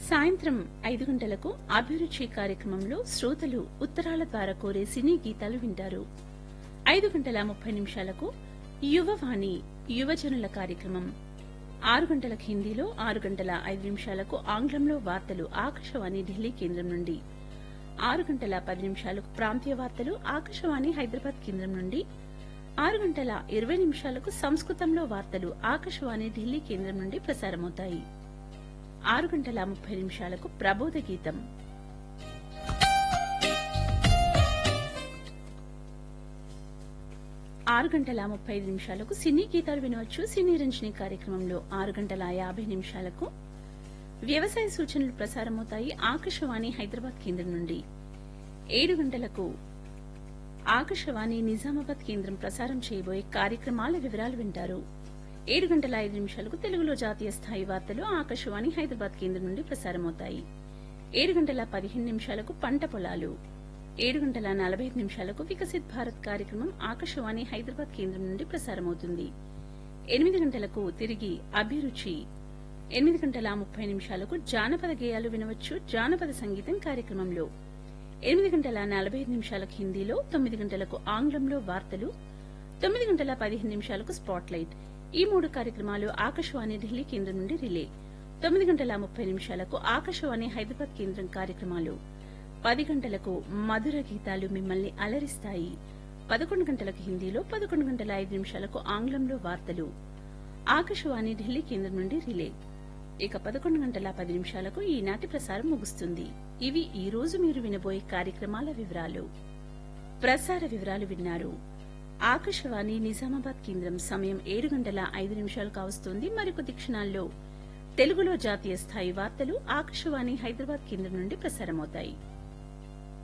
సాయంత్రం ఐదు గంటలకు అభిరుచి కార్యక్రమంలో శ్రోతలు ఉత్తరాల ద్వారా కోరే సినీ గీతాలు వింటారు ఐదు గంటల ముప్పై నిమిషాలకు యువవాణి యువజనుల కార్యక్రమం ఆరు గంటలకు హిందీలో ఆరు గంటల ఐదు నిమిషాలకు ఆంగ్లంలో వార్తలు ఆకాశవాణి ఢిల్లీ కేంద్రం నుండి ఆరు గంటల పది నిమిషాలకు ప్రాంతీయ వార్తలు ఆకాశవాణి హైదరాబాద్ కేంద్రం నుండి ఆరు గంటల ఇరవై నిమిషాలకు సంస్కృతంలో వార్తలు ఆకాశవాణి ఢిల్లీ కేంద్రం నుండి ప్రసారమవుతాయి ఆరు గంటల ముప్పై నిమిషాలకు ప్రబోధ గీతం ఆరు గంటల ముప్పై ఐదు నిమిషాలకు సినీ గీతాలు వినవచ్చు సినీ రంజని కార్యక్రమంలో ఆరు గంటల యాభై నిమిషాలకు వ్యవసాయ సూచనలు ప్రసారమవుతాయి ఆకాశవాణి హైదరాబాద్ కేంద్రం నుండి ఏడు గంటలకు ఆకాశవాణి నిజామాబాద్ కేంద్రం ప్రసారం చేయబోయే కార్యక్రమాల వివరాలు వింటారు ఏడు గంటల ఐదు నిమిషాలకు తెలుగులో జాతీయ స్థాయి వార్తలు ఆకాశవాణి హైదరాబాద్ కేంద్రం నుండి ప్రసారమవుతాయి ఏడు గంటల పదిహేను నిమిషాలకు పంట పొలాలు ఏడు గంటల నలభై ఐదు నిమిషాలకు వికసిత్ భారత్ కార్యక్రమం ఆకాశవాణి హైదరాబాద్ కేంద్రం నుండి ప్రసారమవుతుంది ఎనిమిది గంటలకు తిరిగి అభిరుచి ఎనిమిది గంటల ముప్పై నిమిషాలకు జానపద గేయాలు వినవచ్చు జానపద సంగీతం కార్యక్రమంలో ఎనిమిది గంటల నలభై ఐదు నిమిషాలకు హిందీలో తొమ్మిది గంటలకు ఆంగ్లంలో వార్తలు తొమ్మిది గంటల పదిహేను నిమిషాలకు స్పాట్ లైట్ ఈ మూడు కార్యక్రమాలు ఆకాశవాణి ఢిల్లీ కేంద్రం నుండి రిలే తొమ్మిది గంటల ముప్పై నిమిషాలకు ఆకాశవాణి హైదరాబాద్ కేంద్రం కార్యక్రమాలు పది గంటలకు మధుర గీతాలు మిమ్మల్ని అలరిస్తాయి పదకొండు గంటలకు హిందీలో పదకొండు గంటల ఐదు నిమిషాలకు ఆంగ్లంలో వార్తలు ఆకాశవాణి ఢిల్లీ కేంద్రం నుండి రిలే ఇక పదకొండు గంటల పది నిమిషాలకు ఈనాటి ప్రసారం ముగుస్తుంది ఇవి ఈ రోజు మీరు వినబోయే కార్యక్రమాల వివరాలు ప్రసార వివరాలు విన్నారు ఆకాశవాణి నిజామాబాద్ కేంద్రం సమయం ఏడు గంటల ఐదు నిమిషాలు కావస్తుంది మరికొద్ది క్షణాల్లో తెలుగులో జాతీయ స్థాయి వార్తలు ఆకాశవాణి హైదరాబాద్ కేంద్రం నుండి ప్రసారమవుతాయి